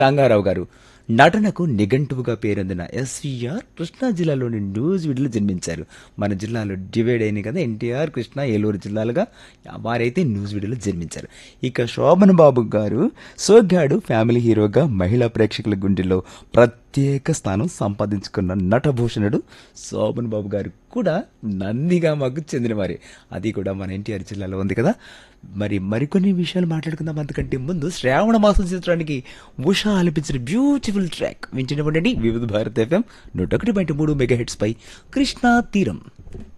రంగారావు గారు నటనకు నిఘంటువుగా పేరొందిన ఎస్వీఆర్ కృష్ణా జిల్లాలోని నూజివీడులో జన్మించారు మన జిల్లాలో డివైడ్ అయింది కదా ఎన్టీఆర్ కృష్ణా ఏలూరు జిల్లాలుగా వారైతే నూజివీడులో జన్మించారు ఇక శోభన్ బాబు గారు సోగ్గాడు ఫ్యామిలీ హీరోగా మహిళా ప్రేక్షకుల గుండెల్లో ప్రత్యేక స్థానం సంపాదించుకున్న నటభూషణుడు శోభన్ బాబు గారు కూడా నందిగా మాకు చెందినవారే అది కూడా మన ఎన్టీఆర్ జిల్లాలో ఉంది కదా మరి మరికొన్ని విషయాలు మాట్లాడుకుందాం అంతకంటే ముందు శ్రావణ మాసం చిత్రానికి ఉషా ఆలపించిన బ్యూటిఫుల్ ట్రాక్ వింటున్నటువంటి వివిధ భారత్ ఎఫ్ఎం నూట ఒకటి పాయింట్ మూడు మెగా హెడ్స్ పై కృష్ణా తీరం